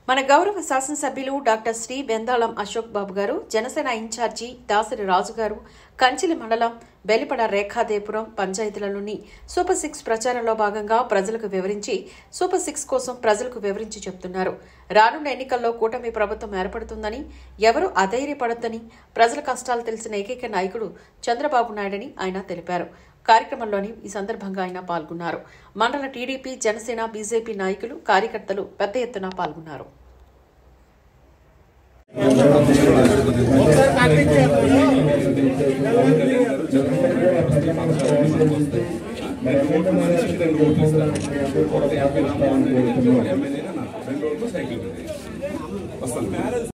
మన గౌరవ శాసనసభ్యులు డాక్టర్ శ్రీ బెందాళం అశోక్ బాబు గారు జనసేన ఇన్ఛార్జి దాసరి రాజు గారు కంచిలి మండలం బెలిపడ రేఖాదేపురం పంచాయతీలలోని సూపర్ సిక్స్ ప్రచారంలో భాగంగా ప్రజలకు వివరించి సూపర్ సిక్స్ కోసం ప్రజలకు వివరించి చెప్తున్నారు రానున్న ఎన్నికల్లో కూటమి ప్రభుత్వం ఏర్పడుతుందని ఎవరూ అధైర్యపడొద్దని ప్రజల కష్టాలు తెలిసిన ఏకైక నాయకుడు చంద్రబాబు నాయుడని ఆయన తెలిపారు కార్యక్రమంలోని ఈ సందర్భంగా ఆయన పాల్గొన్నారు మండల టీడీపీ జనసేన బీజేపీ నాయకులు కార్యకర్తలు పెద్ద ఎత్తున పాల్గొన్నారు రెండు రోజులు సైకిల్ వస్తాను